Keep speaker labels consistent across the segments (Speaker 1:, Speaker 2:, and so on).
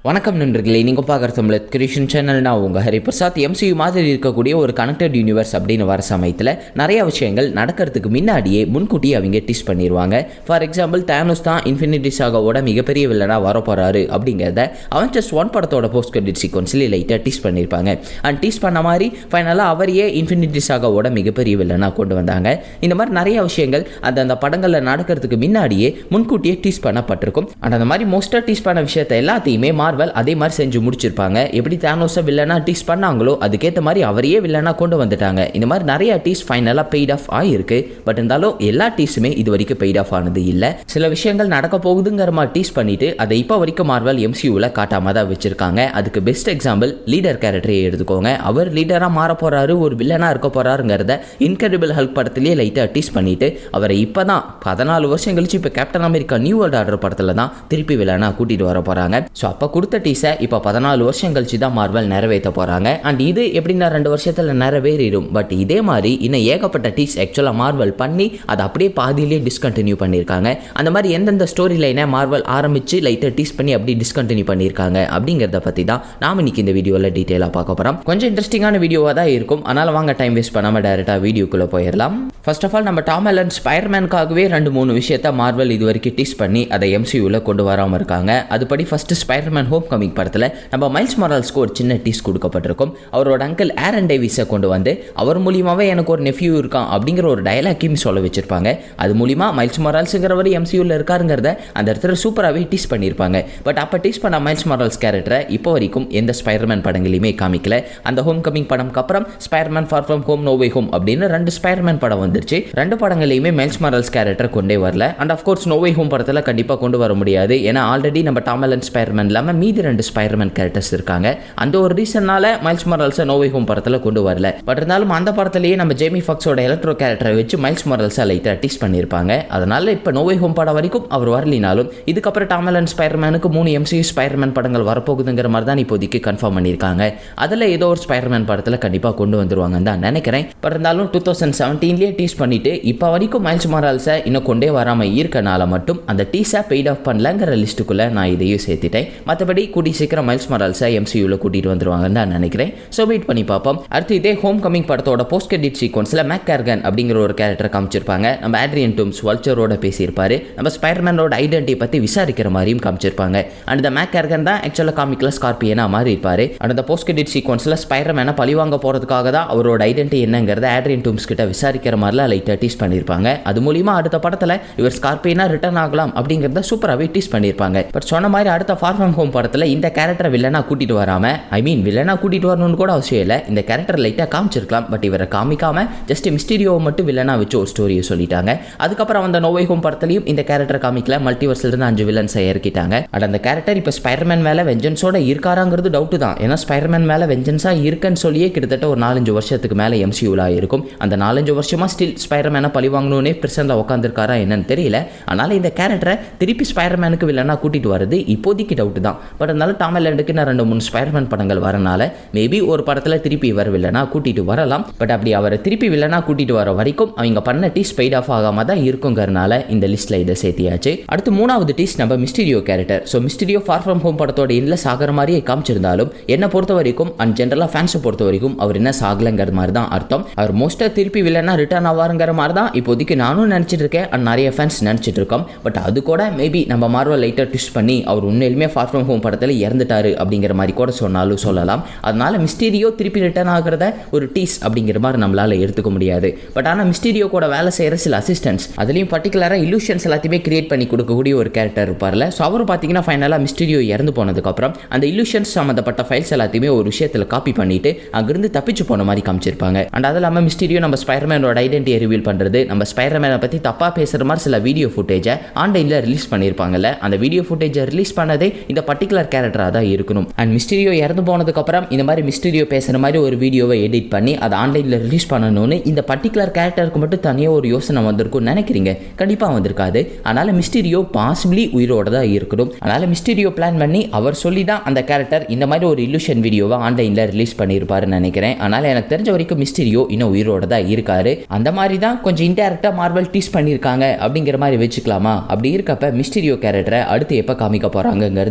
Speaker 1: வணக்கம் நண்பர்களே நீங்கள் பார்க்குற தமிழ் கிரியேஷன் சேனல் நான் உங்கள் ஹரிபிரசாத் எம்சியூ மாதிரி இருக்கக்கூடிய ஒரு கனெக்டட் யூனிவர்ஸ் அப்படின்னு வர சமயத்தில் நிறைய விஷயங்கள் நடக்கிறதுக்கு முன்னாடியே முன்கூட்டியே அவங்க டீஸ் பண்ணிடுவாங்க ஃபார் எக்ஸாம்பிள் தேனோஸ் தான் இன்ஃபினிட்டி சாகாவோட மிகப்பெரிய வில்லனாக வர போகிறாரு அப்படிங்கிறத அவெஞ்சர்ஸ் ஒன் படத்தோட போஸ்ட் கிரெடிட் சீக்வன்ஸில் லைட்டாக டீஸ் பண்ணியிருப்பாங்க அண்ட் டீஸ் பண்ண மாதிரி ஃபைனலாக அவரையே இன்ஃபினிட்டி சாகாவோட மிகப்பெரிய வில்லனாக கொண்டு வந்தாங்க இந்த மாதிரி நிறைய விஷயங்கள் அந்த அந்த படங்களில் நடக்கிறதுக்கு முன்னாடியே முன்கூட்டியே டீஸ் பண்ணப்பட்டிருக்கும் அண்ட் அந்த மாதிரி மோஸ்ட்டாக டீஸ் பண்ண விஷயத்தை எல்லாத்தையுமே மார்வல் அதே மாதிரி செஞ்சு முடிச்சிருப்பாங்க எப்படி தேனோஸை வில்லனா டீஸ் பண்ணாங்களோ அதுக்கேற்ற மாதிரி அவரையே வில்லனா கொண்டு வந்துட்டாங்க இந்த மாதிரி நிறைய டீஸ் ஃபைனலாக பெய்ட் ஆஃப் ஆகிருக்கு பட் இருந்தாலும் எல்லா டீஸுமே இது வரைக்கும் பெய்ட் ஆஃப் ஆனது இல்லை சில விஷயங்கள் நடக்க போகுதுங்கிற மாதிரி டீஸ் பண்ணிட்டு அதை இப்போ வரைக்கும் மார்வல் எம்சியூவில் காட்டாம தான் வச்சிருக்காங்க அதுக்கு பெஸ்ட் எக்ஸாம்பிள் லீடர் கேரக்டரே எடுத்துக்கோங்க அவர் லீடராக மாற போறாரு ஒரு வில்லனாக இருக்க போறாருங்கிறத இன்கிரெடிபிள் ஹெல்ப் படத்திலேயே லைட்டாக டீஸ் பண்ணிட்டு அவரை இப்போ தான் பதினாலு வருஷம் கழிச்சு இப்போ captain America new world order படத்தில் தான் திருப்பி வில்லனாக கூட்டிட்டு வர போறாங்க ஸோ அப்போ கொடுத்த டீஸை இப்போ பதினாலு வருஷம் கழிச்சு தான் மார்வல் நிறைவேற்ற போகிறாங்க அண்ட் இது எப்படின்னா ரெண்டு வருஷத்தில் நிறைவேறிடும் பட் இதே மாதிரி இன்னும் ஏகப்பட்ட டீஸ் ஆக்சுவலாக மார்வல் பண்ணி அதை அப்படியே பாதியிலே டிஸ்கண்டினியூ பண்ணியிருக்காங்க அந்த மாதிரி எந்தெந்த ஸ்டோரி லைனை மார்வல் ஆரம்பித்து லைட்டாக டீஸ் பண்ணி அப்படி டிஸ்கண்டினியூ பண்ணியிருக்காங்க அப்படிங்கிறத பற்றி தான் நாம் இன்னைக்கு இந்த வீடியோவில் டீட்டெயிலாக பார்க்க போகிறோம் கொஞ்சம் இன்ட்ரெஸ்டிங்கான வீடியோவாக தான் இருக்கும் அதனால் வாங்க டைம் வேஸ்ட் பண்ணாமல் டேரெக்டாக வீடியோக்குள்ளே போயிடலாம் ஃபர்ஸ்ட் ஆஃப் ஆல் நம்ம டாம் அலன் ஸ்பைர்மேனுக்காகவே ரெண்டு மூணு விஷயத்த மார்வல் இது வரைக்கும் டீஸ் பண்ணி அதை எம்சியூவில் கொண்டு வராமல் இருக்காங்க அதுபடி ஃபர்ஸ்ட் ஸ்பைடர்மேன் ஹோம் கமிங் படத்தில் நம்ம மைல்ஸ் மொரால்ஸ்க்கு ஒரு சின்ன டீஸ் கொடுக்கப்பட்டிருக்கும் அவரோட அங்கிள் ஆரன் டேவிஸை கொண்டு வந்து அவர் மூலியமாகவே எனக்கு ஒரு நெஃப்யூ இருக்கான் அப்படிங்கிற ஒரு டயலாக்கையும் சொல்ல வச்சிருப்பாங்க அது மூலியமாக மைல்ஸ் மொரால்ஸுங்கிறவர் எம்சியூவில் இருக்காருங்கிறத அந்த இடத்துல சூப்பராகவே டீஸ் பண்ணியிருப்பாங்க பட் அப்போ டீஸ் பண்ண மைல்ஸ் மொரால்ஸ் கேரக்டரை இப்போ வரைக்கும் எந்த ஸ்பைடர்மேன் படங்களையுமே காமிக்கல அந்த ஹோம் கமிங் படம்க்கு அப்புறம் Spider-Man far from home no way home அப்படின்னு ரெண்டு ஸ்பைடர்மேன் படம் வந்துருச்சு ரெண்டு படங்களையுமே மைல்ஸ் மொரால்ஸ் கேரக்டர் கொண்டே வரல அண்ட் ஆஃப்கோர்ஸ் நோவே ஹோம் படத்தில் கண்டிப்பாக கொண்டு வர முடியாது ஏன்னா ஆல்ரெடி நம்ம டாமலன் ஸ்பைடர்மேன் இல்லாமல் மீதி ரெண்டு ஸ்பைடர்மேன் கேரக்டர்ஸ் இருக்காங்க அந்த ஒரு ரீசன்னால மைல்ஸ் மொரல்ஸை நோவே ஹோம் படத்தில் கொண்டு வரல பட் இருந்தாலும் அந்த படத்துலேயே நம்ம ஜேமி ஃபாக்ஸோட எலக்ட்ரோ கேரக்டரை வச்சு மைல்ஸ் மொரல்ஸை லைட்டாக டீஸ் பண்ணியிருப்பாங்க அதனால இப்போ நோவே ஹோம் படம் வரைக்கும் அவர் வரலினாலும் இதுக்கப்புறம் டாமலன் ஸ்பைடர்மேனுக்கு மூணு எம்சியூ ஸ்பைடர்மேன் படங்கள் வரப்போகுதுங்கிற மாதிரி தான் இப்போதைக்கு கன்ஃபார்ம் பண்ணியிருக்காங்க அதில் ஏதோ ஒரு ஸ்பைடர்மேன் படத்தில் கண்டிப்பாக கொண்டு வந்துருவாங்கன்னு தான் நினைக்கிறேன் பட் இருந்தாலும் டூ தௌசண்ட் செவன்டீன்லேயே டீஸ் பண்ணிட்டு இப்போ வரைக்கும் மைல்ஸ் மொரல்ஸை இன்னும் கொண்டே வராமல் இருக்கனால மட்டும் அந்த டீஸை பெய்ட் ஆஃப் பண்ணலங்கிற லிஸ்ட்டுக்குள்ளே நான் இதையும் சேர்த்துட்டேன் மற்றபடி கூடி சீக்கிரம் மைல்ஸ் மொரால்ஸை எம்சியூவில் கூட்டிகிட்டு வந்துருவாங்கன்னு தான் நினைக்கிறேன் ஸோ வெயிட் பண்ணி பார்ப்போம் அடுத்து இதே ஹோம் கமிங் படத்தோட போஸ்ட் கிரெடிட் சீக்வன்ஸில் மேக் கேர்கன் அப்படிங்கிற ஒரு கேரக்டர் காமிச்சிருப்பாங்க நம்ம ஆட்ரியன் டூம்ஸ் வல்ச்சரோட பேசியிருப்பாரு நம்ம ஸ்பைடர்மேனோட ஐடென்டி பற்றி விசாரிக்கிற மாதிரியும் காமிச்சிருப்பாங்க அண்ட் இந்த மேக் கேர்கன் தான் ஆக்சுவலாக காமிக்கில் ஸ்கார்பியனாக மாறி இருப்பாரு அண்ட் அந்த போஸ்ட் கிரெடிட் சீக்வன்ஸில் ஸ்பைடர்மேனை பழிவாங்க போகிறதுக்காக தான் அவரோட ஐடென்டி என்னங்கிறத ஆட்ரியன் டூம்ஸ் கிட்ட விசாரிக்கிற மாதிரிலாம் லைட்டாக டீஸ் பண்ணியிருப்பாங்க அது மூலியமா அடுத்த படத்தில் இவர் ஸ்கார்பியனாக ரிட்டர்ன் ஆகலாம் அப்படிங்கிறத சூப்பராகவே டீஸ் பண்ணியிருப்பாங்க பட் சொன்ன மாதிரி அடுத்த ஃபார் ஃப்ரம் ஹோம் படத்தில் இந்த கேரக்டரை வில்லனா கூட்டிட்டு வராம ஐ மீன் வில்லனா கூட்டிட்டு வரணும்னு கூட அவசியம் இல்லை இந்த கேரக்டர் லைட்டாக காமிச்சிருக்கலாம் பட் இவரை காமிக்காம ஜஸ்ட் மிஸ்டீரியோவை மட்டும் வில்லனா வச்சு ஒரு ஸ்டோரியை சொல்லிட்டாங்க அதுக்கப்புறம் அந்த நோவை ஹோம் படத்துலையும் இந்த கேரக்டர் காமிக்கல மல்டிவர்ஸ்ல இருந்து அஞ்சு வில்லன்ஸை இறக்கிட்டாங்க அண்ட் அந்த கேரக்டர் இப்போ ஸ்பைடர்மேன் மேலே வெஞ்சன்ஸோட இருக்காராங்கிறது டவுட்டு தான் ஏன்னா ஸ்பைடர்மேன் மேலே வெஞ்சன்ஸாக இருக்குன்னு சொல்லியே கிட்டத்தட்ட ஒரு நாலஞ்சு வருஷத்துக்கு மேலே எம்சியூவில் இருக்கும் அந்த நாலஞ்சு வருஷமா ஸ்டில் ஸ்பைடர்மேனை பழி வாங்கணும்னே பிரசனில் உட்காந்துருக்காரா என்னன்னு தெரியல அதனால இந்த கேரக்டரை திருப்பி ஸ்பைடர்மேனுக்கு வில்லனா கூட்டிட்டு வரது இப்போதைக்கு டவுட் தான் பட் இருந்தாலும் டாமலேண்டுக்கு நான் ரெண்டு மூணு ஸ்பைடர்மேன் படங்கள் வரனால மேபி ஒரு படத்தில் திருப்பி இவர் வில்லனா கூட்டிட்டு வரலாம் பட் அப்படி அவரை திருப்பி வில்லனா கூட்டிட்டு வர வரைக்கும் அவங்க பண்ண டீஸ் பெய்ட் ஆஃப் ஆகாம தான் இருக்குங்கிறனால இந்த லிஸ்ட்ல இதை சேர்த்தியாச்சு அடுத்து மூணாவது டீஸ் நம்ம Mysterio character so Mysterio far from home படத்தோட இன்ல சாகிற மாதிரியே காமிச்சிருந்தாலும் என்னை பொறுத்த வரைக்கும் அண்ட் ஜென்ரலாக ஃபேன்ஸை பொறுத்த வரைக்கும் அவர் என்ன சாகலைங்கிற மாதிரி தான் அர்த்தம் அவர் மோஸ்ட்டாக திருப்பி வில்லனா ரிட்டர்ன் ஆவாருங்கிற மாதிரி தான் இப்போதைக்கு நானும் நினச்சிட்டு இருக்கேன் அண்ட் நிறைய ஃபேன்ஸ் நினச்சிட்டு இருக்கோம் பட் அது கூட மேபி நம்ம மார்வல் லைட்டாக ட்விஸ்ட் பண்ணி அவர் உண்மையிலுமே ஃபார் ஃப்ரம் ஹோம் படத்தில் இறந்துட்டாரு அப்படிங்கிற மாதிரி கூட சொன்னாலும் சொல்லலாம் அதனால மிஸ்டீரியோ திருப்பி ரிட்டர்ன் ஆகிறத ஒரு டீஸ் அப்படிங்கிற மாதிரி நம்மளால எடுத்துக்க முடியாது பட் ஆனால் மிஸ்டீரியோ கூட வேலை செய்கிற சில அசிஸ்டன்ஸ் அதுலேயும் பர்டிகுலராக இல்லூஷன்ஸ் எல்லாத்தையுமே கிரியேட் பண்ணி கொடுக்கக்கூடிய ஒரு கேரக்டர் இருப்பார்ல ஸோ அவர் பார்த்தீங்கன்னா ஃபைனலாக மிஸ்டீரியோ இறந்து போனதுக்கப்புறம் அந்த இல்லூஷன்ஸ் சம்மந்தப்பட்ட ஃபைல்ஸ் எல்லாத்தையுமே ஒரு விஷயத்தில் காப்பி பண்ணிட்டு அங்கிருந்து தப்பிச்சு போன மாதிரி காமிச்சிருப்பாங்க அண்ட் அது இல்லாமல் மிஸ்டீரியோ நம்ம ஸ்பைடர்மேனோட ஐடென்டிட்டியை ரிவீல் பண்ணுறது நம்ம ஸ்பைடர்மேனை பற்றி தப்பாக பேசுகிற மாதிரி சில வீடியோ ஃபுட்டேஜை ஆன்லைனில் ரிலீஸ் பண்ணியிருப்பாங்கல்ல அந்த வீடியோ ஃபுட்டேஜை ரிலீஸ் பண்ணதே இந்த பர்டிகுலர் கேரக்டராக தான் இருக்கணும் அண்ட் மிஸ்டீரியோ இறந்து போனதுக்கப்புறம் இந்த மாதிரி மிஸ்டீரியோ பேசுகிற மாதிரி ஒரு வீடியோவை எடிட் பண்ணி அதை ஆன்லைனில் ரிலீஸ் பண்ணணும்னு இந்த பர்டிகுலர் கேரக்டருக்கு மட்டும் தனியாக ஒரு யோசனை வந்திருக்கும்னு நினைக்கிறீங்க கண்டிப்பாக வந்திருக்காது அதனால் மிஸ்டீரியோ பாசிபிளி உயிரோட தான் இருக்கணும் அதனால் மிஸ்டீரியோ பிளான் பண்ணி அவர் சொல்லி தான் அந்த கேரக்டர் இந்த மாதிரி ஒரு இல்லூஷன் வீடியோவை ஆன்லைனில் ரிலீஸ் பண்ணியிருப்பாருன்னு நினைக்கிறேன் அதனால் எனக்கு தெரிஞ்ச வரைக்கும் மிஸ்டீரியோ இன்னும் உயிரோட தான் இருக்காரு அந்த மாதிரி தான் கொஞ்சம் இன்டெரக்டாக மார்வல் டீஸ் பண்ணியிருக்காங்க அப்படிங்கிற மாதிரி வச்சுக்கலாமா அப்படி இருக்கப்ப மிஸ்டீரியோ கேரக்டரை அடுத்து எப்போ காமிக்க போகிறாங்கங்கிறது இப்போ வரைக்கும்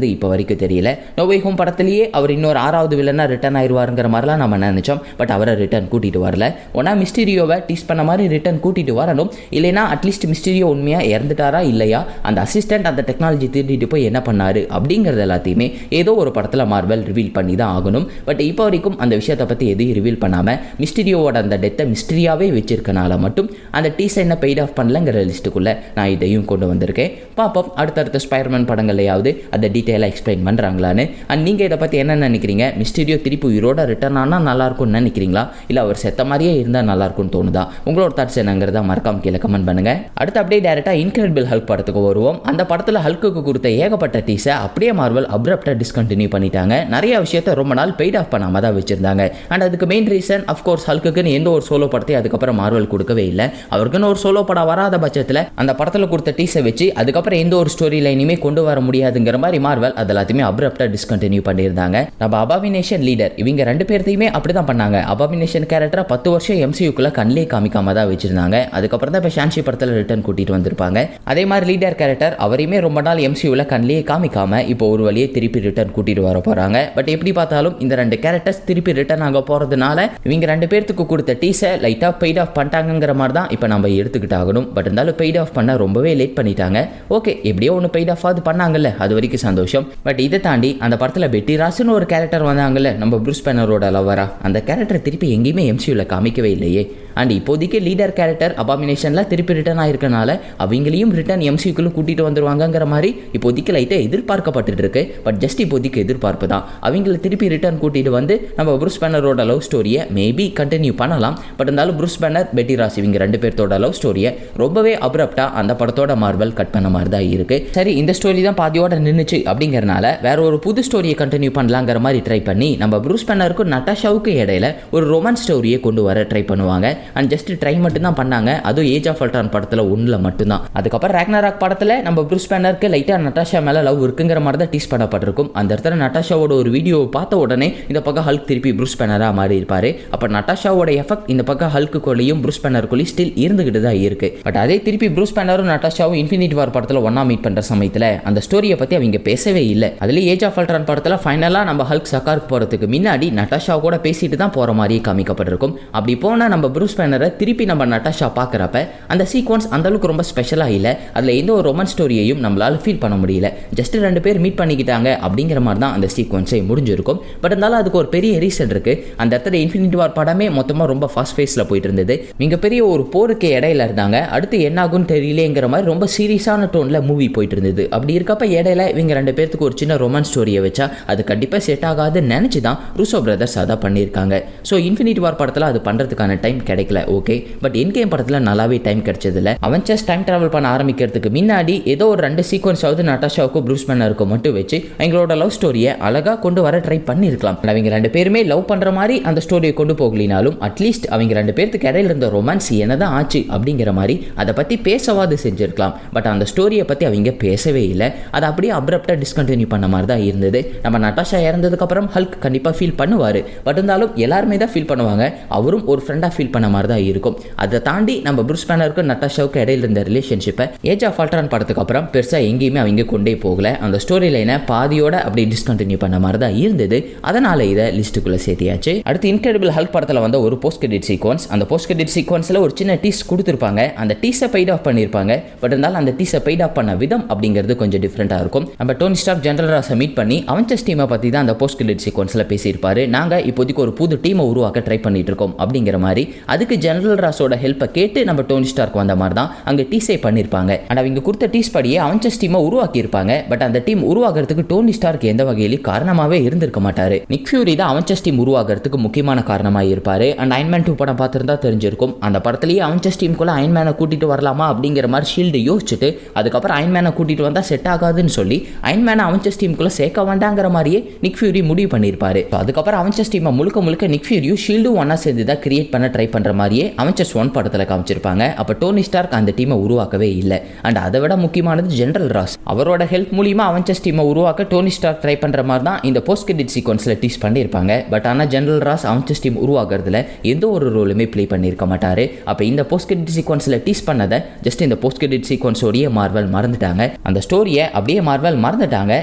Speaker 1: வரைக்கும் தெரியல நோவே ஹோம் படத்திலேயே அவர் இன்னொரு ஆறாவது வில்லனா ரிட்டர்ன் ஆயிடுவாருங்கிற மாதிரிலாம் நம்ம நினைச்சோம் பட் அவரை ரிட்டர்ன் கூட்டிட்டு வரல ஒன்னா மிஸ்டீரியோவை டீஸ் பண்ண மாதிரி ரிட்டர்ன் கூட்டிட்டு வரணும் இல்லைனா அட்லீஸ்ட் மிஸ்டீரியோ உண்மையா இறந்துட்டாரா இல்லையா அந்த அசிஸ்டன்ட் அந்த டெக்னாலஜி திருடிட்டு போய் என்ன பண்ணாரு அப்படிங்கிறது எல்லாத்தையுமே ஏதோ ஒரு படத்தில் மார்வல் ரிவீல் பண்ணி தான் ஆகணும் பட் இப்போ வரைக்கும் அந்த விஷயத்தை பற்றி எதையும் ரிவீல் பண்ணாமல் மிஸ்டீரியோவோட அந்த டெத்தை மிஸ்டரியாகவே வச்சிருக்கனால மட்டும் அந்த டீஸை என்ன பெய்ட் ஆஃப் பண்ணலங்கிற லிஸ்ட்டுக்குள்ளே நான் இதையும் கொண்டு வந்திருக்கேன் பார்ப்போம் அடுத்தடுத்த ஸ்பைடர்மேன் படங்கள்லையாவது அதை டீட்டெயிலாக எக்ஸ்பிளைன் பண்ணுறாங்களான்னு அண்ட் நீங்கள் இதை பற்றி என்ன நினைக்கிறீங்க மிஸ்டீரியோ திருப்பி உயிரோட ரிட்டர்ன் ஆனால் நல்லாயிருக்கும்னு நினைக்கிறீங்களா இல்லை அவர் செத்த மாதிரியே இருந்தால் நல்லாயிருக்கும்னு தோணுதா உங்களோட தாட்ஸ் என்னங்கிறத மறக்காம கீழே கமெண்ட் பண்ணுங்க அடுத்து அப்படியே டேரெக்டாக இன்கிரெடிபிள் ஹல்க் படத்துக்கு வருவோம் அந்த படத்தில் ஹல்க்குக்கு கொடுத்த ஏகப்பட்ட டீஸை அப்படியே மார்வல் அப்ரப்டாக டிஸ்கண்டினியூ பண்ணிட்டாங்க நிறைய விஷயத்த ரொம்ப நாள் பெய்ட் ஆஃப் பண்ணாமல் தான் வச்சிருந்தாங்க அண்ட் அதுக்கு மெயின் ரீசன் அஃப்கோர்ஸ் ஹல்க்குன்னு எந்த ஒரு சோலோ படத்தையும் அதுக்கப்புறம் மார்வல் கொடுக்கவே இல்லை அவருக்குன்னு ஒரு சோலோ படம் வராத பட்சத்தில் அந்த படத்தில் கொடுத்த டீஸை வச்சு அதுக்கப்புறம் எந்த ஒரு ஸ்டோரி லைனையுமே கொண்டு வர முடியாதுங்கிற மாதிரி மார்வல் அது எல்லாத்தையுமே அப்ரப்டாக டிஸ்கண்டினியூ பண்ணியிருந்தாங்க நம்ம அபாமினேஷன் லீடர் இவங்க ரெண்டு பேர்த்தையுமே அப்படி தான் பண்ணாங்க அபாமினேஷன் கேரக்டரை பத்து வருஷம் எம்சியூக்குள்ள கண்ணிலே காமிக்காம தான் வச்சிருந்தாங்க அதுக்கப்புறம் தான் இப்போ ஷான்ஷி படத்தில் ரிட்டர்ன் கூட்டிட்டு வந்திருப்பாங்க அதே மாதிரி லீடர் கேரக்டர் அவரையுமே ரொம்ப நாள் எம்சியூவில் கண்ணிலே காமிக்காம இப்போ ஒரு வழியே திருப்பி ரிட்டர்ன் கூட்டிட்டு வர போறாங்க பட் எப்படி பார்த்தாலும் இந்த ரெண்டு கேரக்டர்ஸ் திருப்பி ரிட்டர்ன் ஆக போறதுனால இவங்க ரெண்டு பேர்த்துக்கு கொடுத்த டீஸை லைட்டாக பெய்ட் ஆஃப் பண்ணிட்டாங்கிற மாதிரி தான் இப்போ நம்ம எடுத்துக்கிட்டு ஆகணும் பட் இருந்தாலும் பெய்ட் ஆஃப் பண்ண ரொம்பவே லேட் பண்ணிட்டாங்க ஓகே எப்படியோ ஒன்று பெய்ட் ஆஃப் ஆகுது பண்ணாங்கல்ல அது வரைக்கும் சந்தோஷம் பட் இதை தாண்டி அந்த படத்தில் பெட்டி ராசுன்னு ஒரு கேரக்டர் வந்தாங்கல்ல நம்ம ப்ரூஸ் பேனரோட லவரா அந்த கேரக்டர் திருப்பி எங்கேயுமே எம்சியூவில் காமிக்கவே இல்லையே அண்ட் இப்போதைக்கு லீடர் கேரக்டர் அபாமினேஷனில் திருப்பி ரிட்டர்ன் ஆயிருக்கனால அவங்களையும் ரிட்டர்ன் எம்சிக்குள்ளே கூட்டிகிட்டு வந்துருவாங்கங்கிற மாதிரி இப்போதைக்கு லைட்டாக எதிர்பார்க்கப்பட்டு இருக்கு பட் ஜஸ்ட் இப்போதைக்கு எதிர்பார்ப்பு தான் அவங்கள திருப்பி ரிட்டர்ன் கூட்டிகிட்டு வந்து நம்ம ப்ரூஸ் பேனரோட லவ் ஸ்டோரியை மேபி கண்டினியூ பண்ணலாம் பட் இருந்தாலும் ப்ரூஸ் பேனர் பெட்டி ராஸ் இவங்க ரெண்டு பேர்த்தோட லவ் ஸ்டோரியை ரொம்பவே அப்ரப்டாக அந்த படத்தோட மார்வல் கட் பண்ண மாதிரி தான் இருக்கு சரி இந்த ஸ்டோரி தான் பாதியோட நின்றுச்சு அப்படிங்கறனால வேற ஒரு புது ஸ்டோரியை கண்டினியூ பண்ணலாங்கிற மாதிரி ட்ரை பண்ணி நம்ம ப்ரூஸ் பேனருக்கும் நட்டாஷாவுக்கும் இடையில ஒரு ரொமான்ஸ் ஸ்டோரியை கொண்டு வர ட்ரை பண்ணுவாங்க அண்ட் ஜஸ்ட் ட்ரை மட்டும் தான் பண்ணாங்க அதுவும் ஏஜ் ஆஃப் அல்ட்ரான் படத்தில் ஒன்றில் மட்டும்தான் அதுக்கப்புறம் ரேக்னராக் படத்தில் நம்ம ப்ரூஸ் பேனருக்கு லைட்டாக நட்டாஷா மேலே லவ் இருக்குங்கிற மாதிரி தான் டீஸ் பண்ணப்பட்டிருக்கும் அந்த இடத்துல நட்டாஷாவோட ஒரு வீடியோ பார்த்த உடனே இந்த பக்கம் ஹல்க் திருப்பி ப்ரூஸ் பேனராக மாறி இருப்பாரு அப்போ நட்டாஷாவோட எஃபெக்ட் இந்த பக்கம் ஹல்க்குள்ளேயும் ப்ரூஸ் பேனருக்குள்ளேயும் ஸ்டில் இருந்துகிட்டு தான் இருக்கு பட் அதே திருப்பி ப்ரூஸ் பேனரும் நட்டாஷாவும் இன்ஃபினிட் வார் படத்தில் ஒன்றா மீட் பண்ணுற சமயத்தில் அந்த ஸ்டோரியை பற்றி அவங்க பேசவே இல்லை அதுலேயே ஏஜ் ஆஃப் அல்ட்ரான் படத்தில் ஃபைனலாக நம்ம ஹல்க் சக்காருக்கு போகிறதுக்கு முன்னாடி நட்டாஷா கூட பேசிட்டு தான் போகிற மாதிரி காமிக்கப்பட்டிருக்கும் அப்படி போனால் நம்ம ப்ரூஸ் பேனரை திருப்பி நம்ம நட்டாஷா பார்க்குறப்ப அந்த சீக்வன்ஸ் அந்த அளவுக்கு ரொம்ப ஸ்பெஷலாக இல்லை அதில் எந்த ஒரு ரொமான்ஸ் ஸ்டோரியையும் நம்மளால் ஃபீல் பண்ண முடியல ஜஸ்ட் ரெண்டு பேர் மீட் பண்ணிக்கிட்டாங்க அப்படிங்கிற மாதிரி தான் அந்த சீக்வன்ஸே முடிஞ்சிருக்கும் பட் இருந்தாலும் அதுக்கு ஒரு பெரிய ரீசன் இருக்கு அந்த இடத்துல இன்ஃபினிட்டி வார் படமே மொத்தமாக ரொம்ப ஃபாஸ்ட் ஃபேஸில் போயிட்டு இருந்தது மிகப்பெரிய ஒரு போருக்கு இடையில இருந்தாங்க அடுத்து என்ன ஆகும்னு தெரியலேங்கிற மாதிரி ரொம்ப சீரியஸான டோனில் மூவி போயிட்டு இருந்தது அப்படி இருக்கப்ப இடையில இவங்க ரெண்டு பேர்த்துக்கு ஒரு சின்ன ரொமான்ஸ் ஸ்டோரியை வச்சா அது கண்டிப்பாக செட் ஆகாதுன்னு நினச்சி தான் ரூசோ பிரதர்ஸ் அதான் பண்ணியிருக்காங்க ஸோ இன்ஃபினிட்டி வார் படத்தில் அது பண்ணுறதுக்கான டைம் கிடைக்கல ஓகே பட் என் கேம் படத்தில் நல்லாவே டைம் கிடைச்சதில்ல அவன் ஜஸ்ட் டைம் ட்ராவல் பண்ண ஆரம்பிக்கிறதுக்கு முன்னாடி ஏதோ ஒரு ரெண்டு சீக்வன்ஸாவது நட்டாஷாவுக்கும் ப்ரூஸ் பேனருக்கும் மட்டும் வச்சு எங்களோட லவ் ஸ்டோரியை அழகாக கொண்டு வர ட்ரை பண்ணியிருக்கலாம் அவங்க ரெண்டு பேருமே லவ் பண்ணுற மாதிரி அந்த ஸ்டோரியை கொண்டு போகலினாலும் அட்லீஸ்ட் அவங்க ரெண்டு பேர்த்துக்கு இடையில இருந்த ரொமான்ஸ் என்னதான் ஆச்சு அப்படிங்கிற மாதிரி அதை பற்றி பேசவாது செஞ்சிருக்கலாம் பட் அந்த ஸ்டோரியை பற்றி அவங்க பேசவே இல்லை அதை அப்படியே அப்ரப்டாக டிஸ்கண்டினியூ பண்ண மாதிரி தான் இருந்தது நம்ம நட்டாஷா இறந்ததுக்கப்புறம் ஹல்க் கண்டிப்பாக ஃபீல் பண்ணுவார் பட் இருந்தாலும் எல்லாருமே தான் ஃபீல் பண்ணுவாங்க அவரும் ஒரு ஃப்ரெண்டாக ஃபீல் பண்ண மாதிரி தான் இருக்கும் அதை தாண்டி நம்ம ப்ரூஸ் பேனருக்கும் நட்டாஷாவுக்கும் இடையில இருந்த ரிலேஷன்ஷிப்பை ஏஜ் ஆஃப் ஆல்ட்ரான் படத்துக்கு அப்புறம் பெருசாக எங்கேயுமே அவங்க கொண்டே போகல அந்த ஸ்டோரி லைனை பாதியோட அப்படி டிஸ்கண்டினியூ பண்ண மாதிரி தான் இருந்தது அதனால இதை லிஸ்ட்டுக்குள்ளே சேர்த்தியாச்சு அடுத்து இன்கிரெடிபிள் ஹல்க் படத்தில் வந்த ஒரு போஸ்ட் கிரெடிட் சீக்வன்ஸ் அந்த போஸ்ட் கிரெடிட் சீக்வன்ஸில் ஒரு சின்ன டீஸ் கொடுத்துருப்பாங்க அந்த டீஸை பெய்ட் ஆஃப் பண்ணியிருப்பாங்க பட் இருந்தாலும் அந்த டீஸை பெய்ட் ஆஃப் பண்ண விதம் அப்படிங்கிறது கொஞ்சம் டிஃப்ரெண்ட்டாக இருக்கும் நம்ம டோனி ஸ்டார் ஜென்ரல் ராஸை மீட் பண்ணி அவன்சஸ் டீமை பற்றி தான் அந்த போஸ்ட் கிரெடிட் சீக்வன்ஸில் பேசியிருப்பாரு நாங்கள் இப்போதைக்கு ஒரு புது டீமை உருவாக்க ட்ரை பண்ணிட்டு இருக்கோம் அப்படிங்கிற மாதிரி அதுக்கு ஜெனரல் ராஸோட ஹெல்ப்பை கேட்டு நம்ம டோனி ஸ்டார்க் வந்த மாதிரி தான் அங்கே டீஸே பண்ணியிருப்பாங்க அண்ட் அவங்க கொடுத்த டீஸ் படியே அவன்சஸ் டீமை உருவாக்கியிருப்பாங்க பட் அந்த டீம் உருவாகிறதுக்கு டோனி ஸ்டார்க் எந்த வகையிலும் காரணமாகவே இருந்திருக்க மாட்டார் நிக் ஃபியூரி தான் அவன்சஸ் டீம் உருவாகிறதுக்கு முக்கியமான காரணமாக இருப்பார் அண்ட் அயன்மேன் டூ படம் பார்த்துருந்தா தெரிஞ்சிருக்கும் அந்த படத்துலேயே அவன்சஸ் டீமுக்குள்ள அயன்மேனை கூட்டிட்டு வரலாமா அப்படிங்கிற மாதிரி ஷீல்டு யோசிச்சுட்டு அதுக்கப்புறம் அயன்மேனை கூட்டிட்டு வந்தால் செட் ஆகாதுன்னு சொல்லி அயன்மேனை அவன்சஸ் டீமுக்குள்ள சேர்க்க வேண்டாங்கிற மாதிரியே நிக் ஃபியூரி முடிவு பண்ணியிருப்பாரு So அதுக்கப்புறம் அவன்சஸ் டீமை முழுக்க முழுக்க நிக் ஃபியூரியும் ஷீல்டும் ஒன்றா சேர்ந்து தான் கிரியேட் பண்ண ட்ரை பண்ணுற மாதிரியே அவன்சஸ் ஒன் படத்தில் காமிச்சிருப்பாங்க அப்போ டோனி ஸ்டார்க் அந்த டீமை உருவாக்கவே இல்லை அண்ட் அதை விட முக்கியமானது ஜெனரல் ராஸ் அவரோட ஹெல்ப் மூலியமா அவன்சஸ் டீமை உருவாக்க டோனி ஸ்டார்க் ட்ரை பண்ணுற மாதிரி தான் இந்த போஸ்ட் கிரெடிட் சீக்வன்ஸில் டீஸ் பண்ணியிருப்பாங்க பட் ஆனால் ஜெனரல் ராஸ் அவன்சஸ் டீம் உருவாக்குறதுல எந்த ஒரு ரோலுமே ப்ளே பண்ணியிருக்க மாட்டார் அப்போ இந்த போஸ்ட் கிரெடிட் சீக்வன்ஸில் டீஸ் பண்ணதை ஜஸ்ட் இந்த போஸ்ட் கிரெடிட் சீக்வன்ஸோடைய மார்வல் மறந்துட்டாங்க அந்த ஸ்டோரியை அப்படியே மார்வல் மறந்துட்டாங்க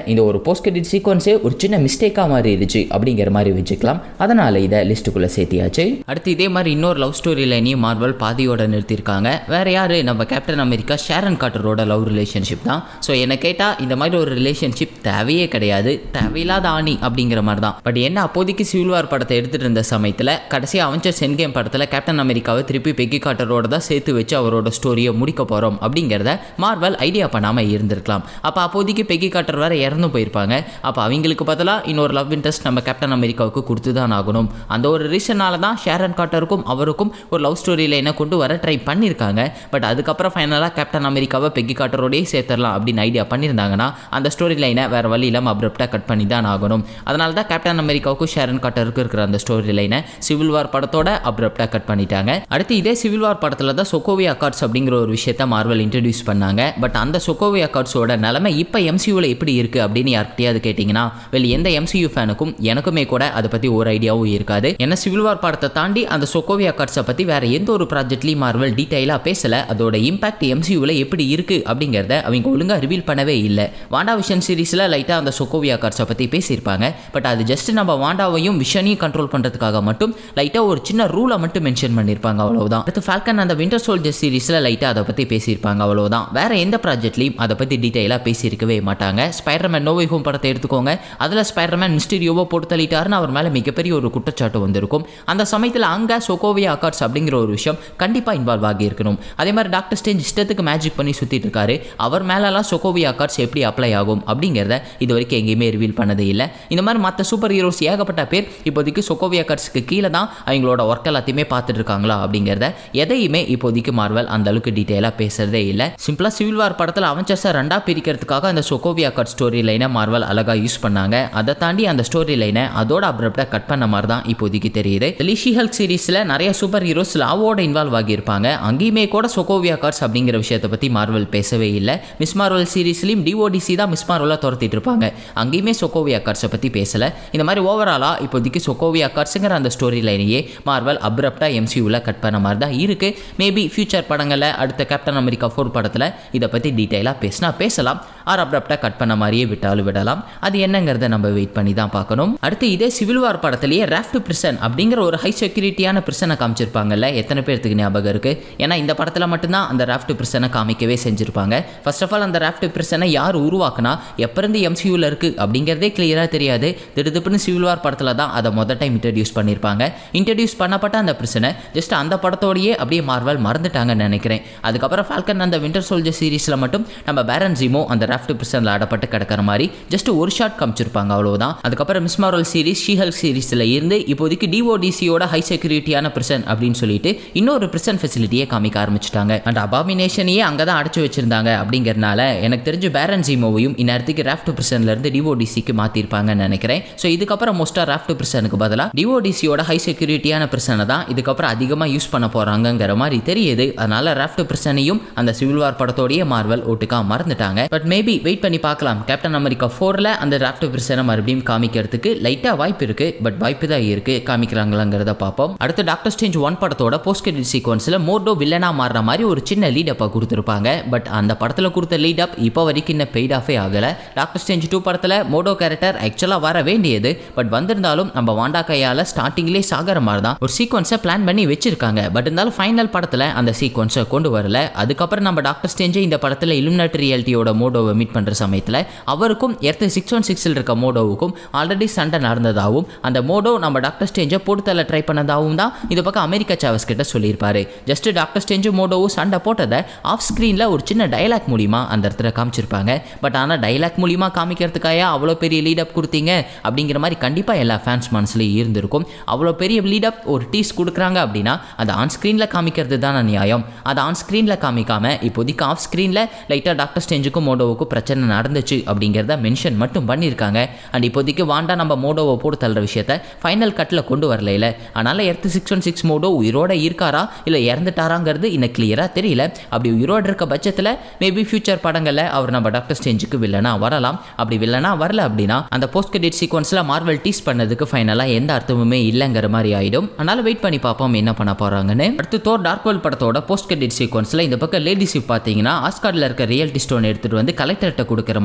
Speaker 1: இந்த ஒரு போஸ்ட் கிரெடிட் சீக்வன்ஸே ஒரு சின்ன மிஸ்டேக்காக மாறிடுச்சு அப்படிங்கிற மாதிரி வச்சுக்கலாம் அதனால் இதை லிஸ்ட்டுக்குள்ளே சேர்த்தியாச்சு அடுத்து இதே மாதிரி இன்னொரு லவ் ஸ்டோரி லைனையும் மார்வல் பாதியோட நிறுத்தியிருக்காங்க வேற யார் நம்ம கேப்டன் அமெரிக்கா ஷேரன் காட்டரோட லவ் ரிலேஷன்ஷிப் தான் ஸோ என்னை கேட்டால் இந்த மாதிரி ஒரு ரிலேஷன்ஷிப் தேவையே கிடையாது தேவையில்லாத ஆணி அப்படிங்கிற மாதிரி தான் பட் என்ன அப்போதைக்கு சிவில் வார் படத்தை எடுத்துகிட்டு இருந்த சமயத்தில் கடைசி அவஞ்சர் சென்கேம் படத்தில் கேப்டன் அமெரிக்காவை திருப்பி பெக்கி காட்டரோட தான் சேர்த்து வச்சு அவரோட ஸ்டோரியை முடிக்க போகிறோம் அப்படிங்கிறத மார்வல் ஐடியா பண்ணாமல் இருந்திருக்கலாம் அப்போ அப்போதைக்கு பெக்கி காட்டர் வேற இறந்து போயிருப்பாங்க அப்போ அவங்களுக்கு பதிலாக இன்னொரு லவ் இன்ட்ரெஸ்ட் நம்ம கேப்டன் அமெரிக்காவுக்கு கொடுத்து தான் ஆகணும் அந்த ஒரு ரீசனால தான் ஷேரன் காட்டருக்கும் அவருக்கும் ஒரு லவ் ஸ்டோரி லைனை கொண்டு வர ட்ரை பண்ணியிருக்காங்க பட் அதுக்கப்புறம் ஃபைனலாக கேப்டன் அமெரிக்காவை பெக்கி காட்டரோடயே சேர்த்துடலாம் அப்படின்னு ஐடியா பண்ணியிருந்தாங்கன்னா அந்த ஸ்டோரி லைனை வேறு வழி இல்லாமல் அப்ரப்டாக கட் பண்ணி தான் ஆகணும் அதனால தான் கேப்டன் அமெரிக்காவுக்கும் ஷேரன் காட்டருக்கும் இருக்கிற அந்த ஸ்டோரி லைனை சிவில் வார் படத்தோட அப்ரப்டாக கட் பண்ணிட்டாங்க அடுத்து இதே சிவில் வார் படத்தில் தான் சொக்கோவி அக்கார்ட்ஸ் அப்படிங்கிற ஒரு விஷயத்த மார்வல் இன்ட்ரடியூஸ் பண்ணாங்க பட் அந்த சொக்கோவி அக்கார்ட்ஸோட நிலைமை இப்போ எம்சியூவில் எப்படி இருக்குது அப்படின்னு யார்கிட்டயாவது கேட்டிங்கன்னா வெளி எந்த எம்சியூ ஃபேனுக்கும் எனக்குமே கூட அதை பற்றி ஒரு ஐடியாவும் இருக்காது ஏன்னா சிவில் வார் படத்தை தாண்டி அந்த சொக்கோவி அக்கார்ட்ஸை பற்றி வேற எந்த ஒரு ப்ராஜெக்ட்லையும் மார்வல் டீட்டெயிலாக பேசல அதோட இம்பாக்ட் எம்சியூவில் எப்படி இருக்குது அப்படிங்கிறத அவங்க ஒழுங்காக ரிவீல் பண்ணவே இல்லை வாண்டா விஷன் சீரிஸில் லைட்டாக அந்த சொக்கோவியா கார்ட்ஸை பற்றி பேசியிருப்பாங்க பட் அது ஜஸ்ட் நம்ம வாண்டாவையும் விஷனையும் கண்ட்ரோல் பண்ணுறதுக்காக மட்டும் லைட்டாக ஒரு சின்ன ரூலை மட்டும் மென்ஷன் பண்ணியிருப்பாங்க அவ்வளவுதான் அடுத்து ஃபால்கன் அந்த விண்டர் சோல்ஜர் சீரிஸில் லைட்டாக அதை பற்றி பேசியிருப்பாங்க அவ்வளவுதான் வேற எந்த ப்ராஜெக்ட்லையும் அதை பற்றி டீட்டெயிலாக பேசியிருக்கவே மாட்டாங்க ஸ்பைடர்மேன் நோவை ஹோம் படத்தை எடுத்துக்கோங்க அதில் ஸ்பைடர்மேன் மிஸ்டீரியோவை போட்டு தள்ளிட்டாருன்னு அவர் மேலே மிகப்பெரிய ஒரு குற்றச்சாட்டு வந்திருக்கும் அந்த சமயத்தில் அங்கே சொக்கோவியா அக்கார்ட்ஸ் அப்படிங்கிற ஒரு விஷயம் கண்டிப்பாக இன்வால்வ் ஆகியிருக்கணும் அதே மாதிரி டாக்டர் ஸ்டேஞ்ச் இஷ்டத்துக்கு மேஜிக் பண்ணி சுற்றிட்டு இருக்காரு அவர் மேலெல்லாம் சொக்கோவியா அக்கார்ட்ஸ் எப்படி அப்ளை ஆகும் அப்படிங்கிறத இது வரைக்கும் எங்கேயுமே ரிவீல் பண்ணதே இல்லை இந்த மாதிரி மற்ற சூப்பர் ஹீரோஸ் ஏகப்பட்ட பேர் இப்போதைக்கு சொக்கோவியா கார்ட்ஸ்க்கு கீழே தான் அவங்களோட ஒர்க் எல்லாத்தையுமே பார்த்துட்டு இருக்காங்களா அப்படிங்கிறத எதையுமே இப்போதைக்கு மார்வல் அந்த அளவுக்கு டீட்டெயிலாக பேசுறதே இல்லை சிம்பிளாக சிவில் வார் படத்தில் அவஞ்சர்ஸை ரெண்டாக பிரிக்கிறதுக்காக அந்த சொக்கோவியா கார்ட் ஸ்டோரி லைனை மார்வல் அழகாக யூஸ் பண்ணாங்க அதை தாண்டி அந்த ஸ்டோரி லைனை அதோட அப்ரப்டாக கட் பண்ண மாதிரி தான் இப்போதைக்கு தெரியுது லிஷி ஹல்க் சீரிஸில் நிறைய சூப்பர் ஹீரோஸ் லாவோட இன்வால்வ் ஆகியிருப்பாங்க அங்கேயுமே கூட சொக்கோவியா கார்ட்ஸ் அப்படிங்கிற விஷயத்தை பற்றி மார்வல் பேசவே இல்லை மிஸ் மார்வல் சீரிஸ்லையும் டிஓடிசி தான் மிஸ் மார்வலாக துரத்திட்டு இருப்பாங்க அங்கேயுமே சொக்கோவியா கார்ட்ஸை பற்றி பேசலை இந்த மாதிரி ஓவராலாக இப்போதைக்கு சொக்கோவியா கார்ட்ஸுங்கிற அந்த ஸ்டோரி லைனையே மார்வல் அப்ரப்டாக எம்சியூவில் கட் பண்ண மாதிரி தான் இருக்குது மேபி ஃபியூச்சர் படங்களில் அடுத்த கேப்டன் அமெரிக்கா ஃபோர் படத்தில் இதை பற்றி டீட்டெயிலாக பேசினா பேசலாம் ஆர் அப்ரப்டாக கட் பண்ண மாதிரியே விட்டாலும் விடலாம் அது என்னங்கிறத நம்ம வெயிட் பண்ணி தான் பார்க்கணும் அடுத்து இதே சிவில் வார் படத்திலேயே ராஃப்ட் பிரிசன் அப்படிங்கிற ஒரு ஹை செக்யூரிட்டியான பிரிசனை காமிச்சிருப்பாங்கல்ல எத்தனை பேர்த்துக்கு ஞாபகம் இருக்குது ஏன்னா இந்த படத்தில் மட்டும்தான் அந்த ராஃப்ட் பிரிசனை காமிக்கவே செஞ்சுருப்பாங்க ஃபர்ஸ்ட் ஆஃப் ஆல் அந்த ராஃப்ட் பிரிசனை யார் உருவாக்குனா எப்போ இருந்து எம்சியூவில் இருக்குது அப்படிங்கிறதே கிளியராக தெரியாது திடுதுப்புன்னு சிவில் வார் படத்தில் தான் அதை மொதல் டைம் இன்ட்ரடியூஸ் பண்ணியிருப்பாங்க இன்ட்ரடியூஸ் பண்ணப்பட்ட அந்த பிரச்சனை ஜஸ்ட் அந்த படத்தோடையே அப்படியே மார்வல் மறந்துட்டாங்கன்னு நினைக்கிறேன் அதுக்கப்புறம் ஃபால்கன் அந்த விண்டர் சோல்ஜர் சீரிஸில் மட்டும் நம்ம பேரன் ஜிமோ அந்த ராஃப்ட் பிரிசனில் ஆடப்பட்டு கிடக்கிற மாதிரி ஜஸ்ட் ஒரு ஷாட் காமிச்சிருப்பாங்க அவ்வளோதான் அதுக்கப்புறம் மிஸ் மார்வல் சீரிஸ் ஷீஹல் சீரிஸில் இருந்து இப்போதைக்கு டிஓடிசியோட ஹை செக்யூரிட்டியான பிரிசன் அப்படின்னு சொல்லிட்டு இன்னொரு பிரிசன் ஃபெசிலிட்டியை காமிக்க ஆரம்பிச்சிட்டாங்க அண்ட் அபாமினேஷனையே அங்கே தான் அடைச்சு வச்சிருந்தாங்க அப்படிங்கிறனால எனக்கு தெரிஞ்சு பேரன் ஜிமோவையும் இந்நேரத்துக்கு ராஃப்ட் பிரிசன்லேருந்து டிஓடிசிக்கு மாற்றிருப்பாங்கன்னு நினைக்கிறேன் ஸோ இதுக்கப்புறம் மோஸ்ட்டாக ராஃப்ட் பிரிசனுக்கு பதிலாக டிஓடிசியோட ஹை செக்யூரிட்டியான பிரச்சனை தான் இதுக்கப்புறம் அதிகமாக யூஸ் பண்ண போகிறாங்கங்கிற மாதிரி தெரியுது அதனால ராஃப்ட் பிரச்சனையும் அந்த சிவில் வார் படத்தோடய மார்வல் ஓட்டுக்கா மறந்துட்டாங்க பட் மேபி வெயிட் பண்ணி பார்க்கலாம் கேப்டன் அமெரிக்கா ஃபோரில் அந்த ராஃப்ட் பிரச்சனை மறுபடியும் காமிக்கிறதுக்கு லைட்டாக வாய்ப்பு இருக்கு பட் வாய்ப்பு தான் இருக்கு காமிக்கிறாங்களாங்கிறத பார்ப்போம் அடுத்து டாக்டர் ஸ்டேஞ்ச் ஒன் படத்தோட போஸ்ட் கிரெடிட் சீக்வன்ஸில் மோர்டோ வில்லனா மாறுற மாதிரி ஒரு சின்ன லீட் அப்பை கொடுத்துருப்பாங்க பட் அந்த படத்தில் கொடுத்த லீட் அப் இப்போ வரைக்கும் இன்னும் பெய்ட் ஆஃபே ஆகலை டாக்டர் ஸ்டேஞ்ச் டூ படத்தில் மோடோ கேரக்டர் ஆக்சுவலாக வர வேண்டியது பட் வந்திருந்தாலும் நம்ம வாண்டா கையால் ஸ்டார்டிங்லேயே சாகிற மாதிரி தான் ஒரு சீக்வன்ஸை பிளான் பண்ணி வச்சிருக்காங்க பட் இருந்தாலும் ஃபைனல் படத்தில் அந்த சீக்வன்ஸை கொண்டு வரல அதுக்கப்புறம் நம்ம டாக்டர் ஸ்டேஞ்சே இந்த படத்தில் இலுமினாட் ரியாலிட்டியோட மோடோவை மீட் பண்ணுற சமயத்தில் அவருக்கும் எர்த்து சிக்ஸ் ஒன் சிக்ஸில் இருக்க மோடோவுக்கும் ஆல்ரெடி சண்டை நடந்ததாகவும் அந்த மோடோ நம்ம டாக்டர் ஸ்டேஞ்சை போட்டுத்தல ட்ரை பண்ணதாகவும் தான் இந்த பக்கம் அமெரிக்கா சாவஸ் கிட்ட சொல்லியிருப்பாரு ஜஸ்ட் டாக்டர் ஸ்டேஞ்சும் மோடோவும் சண்டை போட்டதை ஆஃப் ஸ்க்ரீனில் ஒரு சின்ன டைலாக் மூலிமா அந்த இடத்துல காமிச்சிருப்பாங்க பட் ஆனால் டைலாக் மூலிமா காமிக்கிறதுக்காக அவ்வளோ பெரிய லீடப் கொடுத்தீங்க அப்படிங்கிற மாதிரி கண்டிப்பாக எல்லா ஃபேன்ஸ் மனசுலையும் இருந்திருக்கும் அவ்வளோ பெரிய லீடப் ஒரு டீஸ் கொடுக்குறாங்க அப்படின்னா அதை ஆன் ஸ்க்ரீனில் காமிக்கிறது தானே நியாயம் அதை ஆன் ஸ்க்ரீனில் காமிக்காம இப்போதைக்கு ஆஃப் ஸ்க்ரீனில் லைட்டாக டாக்டர் ஸ்டேஞ்சுக்கும் மோடோவுக்கும் பிரச்சனை நடந்துச்சு அப்படிங்கிறத மென்ஷன் மட்டும் பண்ணியிருக்காங்க அண்ட் இப்போதைக்கு வாண்டா நம்ம மோடோவை போட்டு தள்ளுற விஷயத்த ஃபைனல் கட்டில் கொண்டு வரல இல்லை அதனால் Earth six one six Mordo உயிரோட இருக்காரா இல்லை இறந்துட்டாராங்கிறது இன்னும் கிளியராக தெரியல அப்படி உயிரோடு இருக்க பட்சத்தில் மேபி ஃபியூச்சர் படங்களில் அவர் நம்ம டாக்டர் ஸ்டேஞ்சுக்கு வில்லனா வரலாம் அப்படி வில்லனா வரல அப்படின்னா அந்த போஸ்ட் கிரெடிட் சீக்வன்ஸில் மார்வல் டீஸ் பண்ணதுக்கு ஃபைனலாக எந்த அர்த்தமுமே இல்லைங்கிற மாதிரி ஆயிடும் அதனால வெயிட் பண்ணி பார்ப்போம் என்ன பண்ண போறாங்கன்னு அடுத்து தோர் டார்க்வெல் படத்தோட போஸ்ட் கிரெடிட் சீக்வன்ஸில் இந்த பக்கம் லேடிஸ் பார்த்தீங்கன்னா ஆஸ்கார்டில் இருக்க ரியாலிட்டி ஸ்டோன் எடுத்துட்டு வந்து கலெக்டர்கிட்ட கொடுக்குற மாதிரி காமிச்சிருப்பாங்க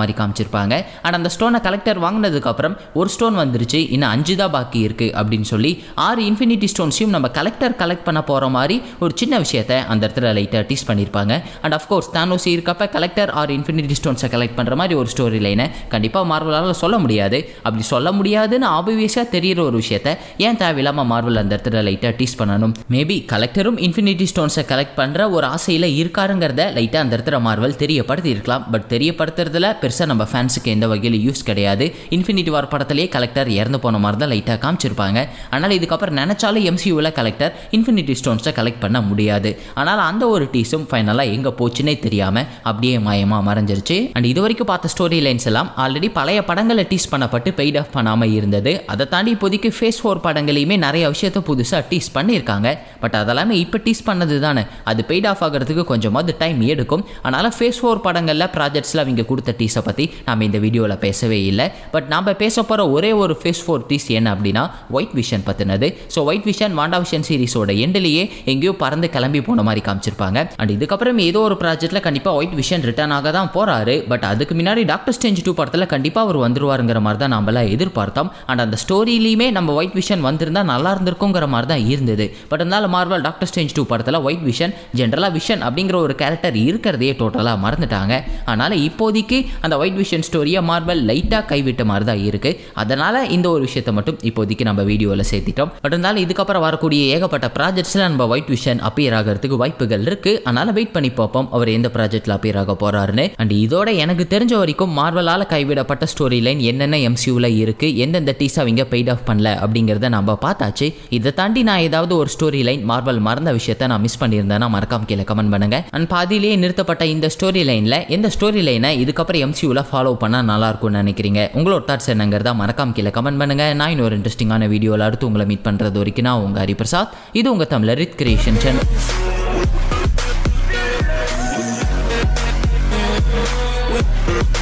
Speaker 1: காமிச்சிருப்பாங்க அண்ட் அந்த ஸ்டோனை கலெக்டர் வாங்கினதுக்கப்புறம் ஒரு ஸ்டோன் வந்துருச்சு இன்னும் அஞ்சு தான் பாக்கி இருக்குது அப்படின்னு சொல்லி ஆறு இன்ஃபினிட்டி ஸ்டோன்ஸையும் நம்ம கலெக்டர் கலெக்ட் பண்ண போகிற மாதிரி ஒரு சின்ன விஷயத்தை அந்த இடத்துல லைட்டாக டீஸ் பண்ணியிருப்பாங்க அண்ட் அஃப்கோர்ஸ் தானோஸ் இருக்கப்ப கலெக்டர் ஆர் இன்ஃபினிட்டி ஸ்டோன்ஸை கலெக்ட் பண்ணுற மாதிரி ஒரு ஸ்டோரி லைனை கண்டிப்பாக மார்வலால் சொல்ல முடியாது அப்படி சொல்ல முடியாதுன்னு ஆப்வியஸாக தெரியிற ஒரு விஷயத்த ஏன் தேவையில்லாமல் மார்வல் அந்த இடத்துல லைட்டாக டீஸ் பண்ணணும் மேபி கலெக்டரும் இன்ஃபினிட்டி ஸ்டோன்ஸை கலெக்ட் பண்ணுற ஒரு ஆசையில் இருக்காருங்கிறத லைட்டாக அந்த இடத்துல மார்வல் தெரியப்படுத்தி இருக்கலாம் பட் தெரியப்படுத்துறதுல பெருசாக நம்ம ஃபேன்ஸுக்கு எந்த வகையில் யூஸ் கிடையாது இன்ஃபினிட்டி வார் படத்திலேயே கலெக்டர் இறந்து போன மாதிரி தான் லைட்டாக காமிச்சிருப்பாங்க ஆனால் இதுக்கப்புறம் நினச்சாலும் எம்சியூவில் கலெக்டர் இன்ஃபினிட்டி ஸ்டோன்ஸை கலெக்ட் பண்ண முடியாது ஆனால் அந்த ஒரு டீஸும் ஃபைனலாக எங்கே போச்சுன்னே தெரியாமல் அப்படியே மாயமாக மறைஞ்சிருச்சு அண்ட் இது வரைக்கும் பார்த்த ஸ்டோரி லைன்ஸ் எல்லாம் ஆல்ரெடி பழைய படங்களை டீஸ் பண்ணப்பட்டு பெய்ட் ஆஃப் பண்ணாமல் இருந்தது அதை தாண்டி இப்போதைக்கு ஃபேஸ் ஃபோர் படங்களையுமே நிறைய விஷயத்த புதுசாக டீஸ் பண்ணியிருக்காங்க பட் அதெல்லாமே இப்போ டீஸ் பண்ணது தானே அது பெய்ட் ஆஃப் ஆகிறதுக்கு கொஞ்சமாவது டைம் எடுக்கும் அதனால் ஃபேஸ் ஃபோர் படங்களில் ப்ராஜெக்ட்ஸில் அவங்க கொடுத்த டீஸை பற்றி நம்ம இந்த வீடியோவில் பேசவே இல்லை பட் நம்ம பேச போகிற ஒரே ஒரு ஃபேஸ் ஃபோர் டீஸ் என்ன அப்படின்னா ஒயிட் விஷன் பற்றினது so White Vision Wanda Vision சீரிஸோட எண்டிலேயே எங்கேயோ பறந்து கிளம்பி போன மாதிரி காமிச்சிருப்பாங்க அண்ட் இதுக்கப்புறம் ஏதோ ஒரு ப்ராஜெக்ட்டில் கண்டிப்பாக ஒயிட் விஷன் ரிட்டர்ன் ஆக தான் போகிறாரு பட் அதுக்கு முன்னாடி டாக்டர் ஸ்டேஞ்ச் டூ படத்தில் கண்டிப்பாக அவர் வந்துருவாருங்கிற மாதிரி தான் நம்மளாம் எதிர்பார்த்தோம் அண்ட் அந்த ஸ்டோரியிலையுமே நம்ம ஒயிட் விஷன் வந்திருந்தா நல்லா இருந்திருக்குங்கிற மாதிரி தான் இருந்தது பட் இருந்தாலும் மார்வல் டாக்டர் ஸ்டேஞ்ச் டூ படத்தில் ஒயிட் விஷன் ஜென்ரலாக விஷன் அப்படிங்கிற ஒரு கேரக்டர் இருக்கிறதையே டோட்டலாக மறந்துட்டாங்க அதனால் இப்போதைக்கு அந்த ஒயிட் விஷன் ஸ்டோரியை மார்வல் லைட்டாக கைவிட்ட மாதிரி தான் இருக்குது அதனால் இந்த ஒரு விஷயத்தை மட்டும் இப்போதைக்கு நம்ம வீடியோவில் சேர்த்திட்டோம் பட் இருந்தாலும் இதுக்கப்புறம் வரக்கூடிய ஏகப்பட்ட ப்ராஜெக்ட்ஸில் நம்ம ஒயிட் விஷன் அப்பியர் ஆகிறதுக்கு வாய்ப்புகள் இருக்குது அதனால் வெயிட் பண்ணி பார்ப்போம் அவர் எந்த ப்ராஜெக்ட்டில் அப்பியர் ஆக போகிறாருன்னு அண்ட் இதோட எனக்கு தெரிஞ்ச வரைக்கும் மார்வலால் கைவிடப்பட்ட ஸ்டோரி லைன் என்னென்ன எம்சியூவில் இருக்குது எந்தெந்த டீஸ் அவங்க பெய்ட் ஆஃப் பண்ணல அப்படிங்கிறத நம்ம பார்த்தாச்சு இதை தாண்டி நான் ஏதாவது ஒரு ஸ்டோரி லைன் மார்வல் மறந்த விஷயத்த நான் மிஸ் பண்ணியிருந்தேன்னா மறக்காம கீழே கமெண்ட் பண்ணுங்க அண்ட் பாதியிலேயே நிறுத்தப்பட்ட இந்த ஸ்டோரி லைனில் எந்த ஸ்டோரி லைனை இதுக்கப்புறம் எம்சியூவில் ஃபாலோ பண்ணால் நல்லா இருக்கும்னு நினைக்கிறீங்க உங்களோட தாட்ஸ் என்னங்கிறதா மறக்காம கீழே கமெண்ட் பண்ணுங்க நான் இன்னொரு இன்ட்ரெஸ்டிங்கான வீடியோவில் அடுத்து உங்களை மீட் பண்ணுறது வரைக்கும் நான் உங்கள் ஹரிபிரசாத் இது உங்கள் தமிழர் ரித் கிரியேஷன் சேனல்